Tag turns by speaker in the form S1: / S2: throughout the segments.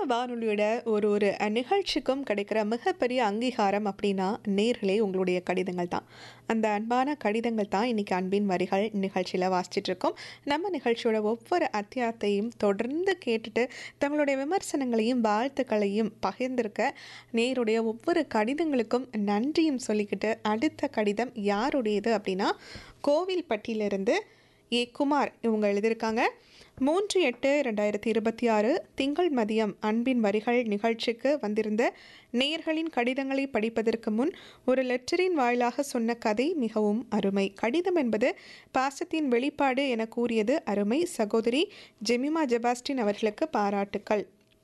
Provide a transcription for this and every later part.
S1: வானொலியோட ஒரு ஒரு அஹ், நிகழ்ச்சிக்கும் கிடைக்கிற மிகப்பெரிய அங்கீகாரம் அப்படின்னா நேர்களே உங்களுடைய கடிதங்கள் தான் அந்த அன்பான கடிதங்கள் தான் இன்னைக்கு அன்பின் வரிகள் நிகழ்ச்சியில் வாசிச்சிட்டு இருக்கோம் நம்ம நிகழ்ச்சியோட ஒவ்வொரு அத்தியாயத்தையும் தொடர்ந்து கேட்டுட்டு தங்களுடைய விமர்சனங்களையும் வாழ்த்துக்களையும் பகிர்ந்திருக்க நேருடைய ஒவ்வொரு கடிதங்களுக்கும் நன்றியும் சொல்லிக்கிட்டு அடுத்த கடிதம் யாருடையது அப்படின்னா கோவில்பட்டியிலிருந்து ஏ குமார் இவங்க எழுதியிருக்காங்க மூன்று எட்டு ரெண்டாயிரத்தி இருபத்தி ஆறு திங்கள் மதியம் அன்பின் வரிகள் நிகழ்ச்சிக்கு வந்திருந்த நேயர்களின் கடிதங்களை படிப்பதற்கு முன் ஒரு லெட்டரின் வாயிலாக சொன்ன கதை மிகவும் அருமை கடிதம் என்பது பாசத்தின் வெளிப்பாடு என கூறியது அருமை சகோதரி ஜெமிமா ஜெபாஸ்டின் அவர்களுக்கு பாராட்டுக்கள்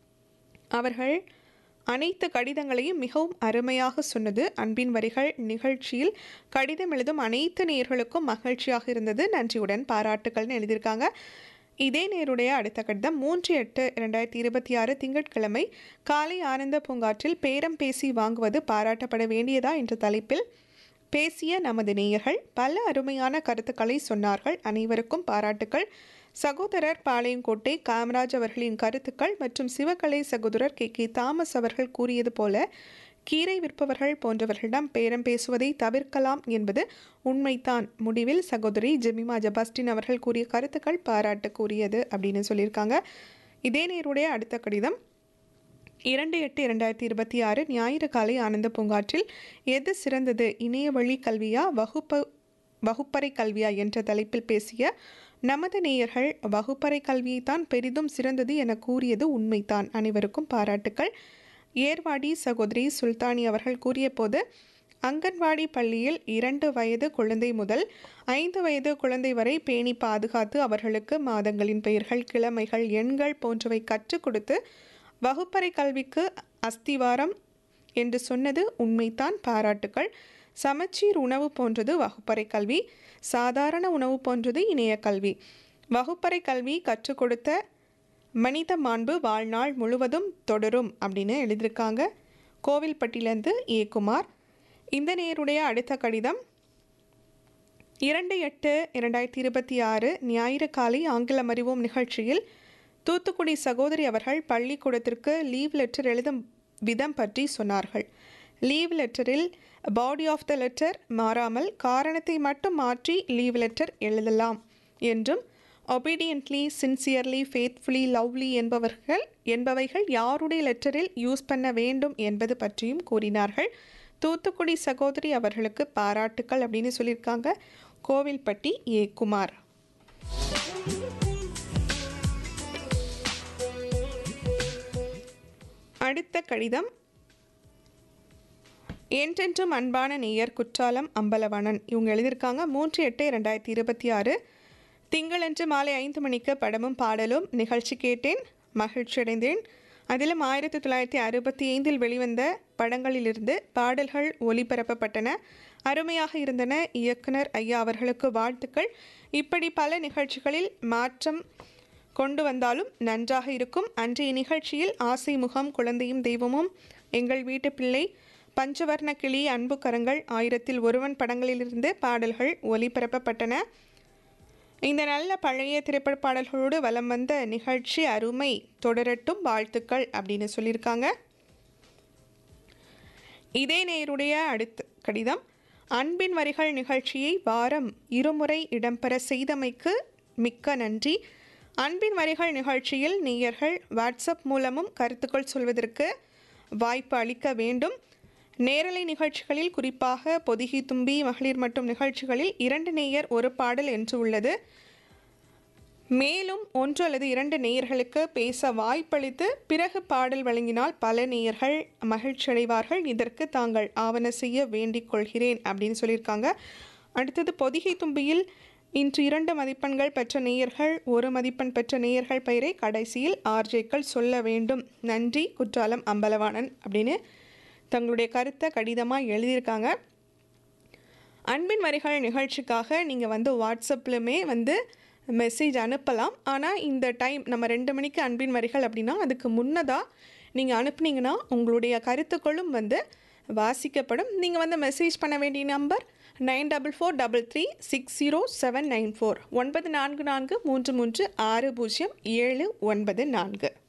S1: அவர்கள் அனைத்து கடிதங்களையும் மிகவும் அருமையாக சொன்னது அன்பின் வரிகள் நிகழ்ச்சியில் கடிதம் எழுதும் அனைத்து நேயர்களுக்கும் மகிழ்ச்சியாக இருந்தது நன்றியுடன் பாராட்டுக்கள்னு எழுதியிருக்காங்க இதே நேருடைய அடுத்த கடிதம் மூன்று எட்டு இரண்டாயிரத்தி இருபத்தி ஆறு திங்கட்கிழமை காலை ஆனந்த பூங்காற்றில் பேரம் பேசி வாங்குவது பாராட்டப்பட வேண்டியதா என்ற தலைப்பில் பேசிய நமது நேயர்கள் பல அருமையான கருத்துக்களை சொன்னார்கள் அனைவருக்கும் பாராட்டுக்கள் சகோதரர் பாளையங்கோட்டை காமராஜ் அவர்களின் கருத்துக்கள் மற்றும் சிவகலை சகோதரர் கே கே தாமஸ் அவர்கள் கூறியது போல கீரை விற்பவர்கள் போன்றவர்களிடம் பேரம் பேசுவதை தவிர்க்கலாம் என்பது உண்மைதான் முடிவில் சகோதரி ஜெமிமா ஜபாஸ்டின் அவர்கள் கூறிய கருத்துக்கள் பாராட்டுக்குரியது அப்படின்னு சொல்லியிருக்காங்க இதே நேருடைய அடுத்த கடிதம் இரண்டு எட்டு இரண்டாயிரத்தி இருபத்தி ஆறு ஞாயிறு காலை ஆனந்த பூங்காற்றில் எது சிறந்தது இணைய வழி கல்வியா வகுப்பு வகுப்பறை கல்வியா என்ற தலைப்பில் பேசிய நமது நேயர்கள் வகுப்பறை கல்வியைத்தான் பெரிதும் சிறந்தது என கூறியது உண்மைதான் அனைவருக்கும் பாராட்டுக்கள் ஏர்வாடி சகோதரி சுல்தானி அவர்கள் கூறிய போது அங்கன்வாடி பள்ளியில் இரண்டு வயது குழந்தை முதல் ஐந்து வயது குழந்தை வரை பேணி பாதுகாத்து அவர்களுக்கு மாதங்களின் பெயர்கள் கிழமைகள் எண்கள் போன்றவை கற்றுக் கொடுத்து வகுப்பறை கல்விக்கு அஸ்திவாரம் என்று சொன்னது உண்மைதான் பாராட்டுக்கள் சமச்சீர் உணவு போன்றது வகுப்பறை கல்வி சாதாரண உணவு போன்றது இணைய கல்வி வகுப்பறை கல்வி கற்றுக் கொடுத்த மனித மாண்பு வாழ்நாள் முழுவதும் தொடரும் அப்படின்னு எழுதியிருக்காங்க கோவில்பட்டியிலேருந்து ஏ குமார் இந்த நேருடைய அடுத்த கடிதம் இரண்டு எட்டு இரண்டாயிரத்தி இருபத்தி ஆறு ஞாயிறு காலை ஆங்கிலம் அறிவோம் நிகழ்ச்சியில் தூத்துக்குடி சகோதரி அவர்கள் பள்ளிக்கூடத்திற்கு லீவ் லெட்டர் எழுதும் விதம் பற்றி சொன்னார்கள் லீவ் லெட்டரில் பாடி ஆஃப் த லெட்டர் மாறாமல் காரணத்தை மட்டும் மாற்றி லீவ் லெட்டர் எழுதலாம் என்றும் ஒபீடியன்ட்லி சின்சியர்லி ஃபேத்ஃபுல்லி லவ்லி என்பவர்கள் என்பவைகள் யாருடைய லெட்டரில் யூஸ் பண்ண வேண்டும் என்பது பற்றியும் கூறினார்கள் தூத்துக்குடி சகோதரி அவர்களுக்கு பாராட்டுக்கள் அப்படின்னு சொல்லியிருக்காங்க கோவில்பட்டி ஏ குமார் அடுத்த கடிதம் என்றென்றும் அன்பான நேயர் குற்றாலம் அம்பலவாணன் இவங்க எழுதியிருக்காங்க மூன்று எட்டு ரெண்டாயிரத்தி இருபத்தி ஆறு திங்களன்று மாலை ஐந்து மணிக்கு படமும் பாடலும் நிகழ்ச்சி கேட்டேன் மகிழ்ச்சி அடைந்தேன் அதிலும் ஆயிரத்தி தொள்ளாயிரத்தி அறுபத்தி ஐந்தில் வெளிவந்த படங்களிலிருந்து பாடல்கள் ஒளிபரப்பப்பட்டன அருமையாக இருந்தன இயக்குனர் ஐயா அவர்களுக்கு வாழ்த்துக்கள் இப்படி பல நிகழ்ச்சிகளில் மாற்றம் கொண்டு வந்தாலும் நன்றாக இருக்கும் அன்றைய நிகழ்ச்சியில் ஆசை முகம் குழந்தையும் தெய்வமும் எங்கள் வீட்டு பிள்ளை பஞ்சவர்ண கிளி அன்பு கரங்கள் ஆயிரத்தில் ஒருவன் படங்களிலிருந்து பாடல்கள் ஒளிபரப்பப்பட்டன இந்த நல்ல பழைய திரைப்பட பாடல்களோடு வலம் வந்த நிகழ்ச்சி அருமை தொடரட்டும் வாழ்த்துக்கள் அப்படின்னு சொல்லியிருக்காங்க இதே நேருடைய அடுத்த கடிதம் அன்பின் வரிகள் நிகழ்ச்சியை வாரம் இருமுறை இடம்பெற செய்தமைக்கு மிக்க நன்றி அன்பின் வரிகள் நிகழ்ச்சியில் நேயர்கள் வாட்ஸ்அப் மூலமும் கருத்துக்கள் சொல்வதற்கு வாய்ப்பு அளிக்க வேண்டும் நேரலை நிகழ்ச்சிகளில் குறிப்பாக பொதிகை தும்பி மகளிர் மற்றும் நிகழ்ச்சிகளில் இரண்டு நேயர் ஒரு பாடல் என்று உள்ளது மேலும் ஒன்று அல்லது இரண்டு நேயர்களுக்கு பேச வாய்ப்பளித்து பிறகு பாடல் வழங்கினால் பல நேயர்கள் மகிழ்ச்சி அடைவார்கள் இதற்கு தாங்கள் ஆவண செய்ய வேண்டிக் கொள்கிறேன் அப்படின்னு சொல்லியிருக்காங்க அடுத்தது பொதிகை தும்பியில் இன்று இரண்டு மதிப்பெண்கள் பெற்ற நேயர்கள் ஒரு மதிப்பெண் பெற்ற நேயர்கள் பெயரை கடைசியில் ஆர்ஜேக்கள் சொல்ல வேண்டும் நன்றி குற்றாலம் அம்பலவாணன் அப்படின்னு தங்களுடைய கருத்தை கடிதமாக எழுதியிருக்காங்க அன்பின் வரிகள் நிகழ்ச்சிக்காக நீங்கள் வந்து வாட்ஸ்அப்லுமே வந்து மெசேஜ் அனுப்பலாம் ஆனால் இந்த டைம் நம்ம ரெண்டு மணிக்கு அன்பின் வரிகள் அப்படின்னா அதுக்கு முன்னதாக நீங்கள் அனுப்புனீங்கன்னா உங்களுடைய கருத்துக்களும் வந்து வாசிக்கப்படும் நீங்கள் வந்து மெசேஜ் பண்ண வேண்டிய number nine double four double three six zero seven nine four ஒன்பது நான்கு நான்கு மூன்று மூன்று ஆறு பூஜ்ஜியம் ஏழு ஒன்பது நான்கு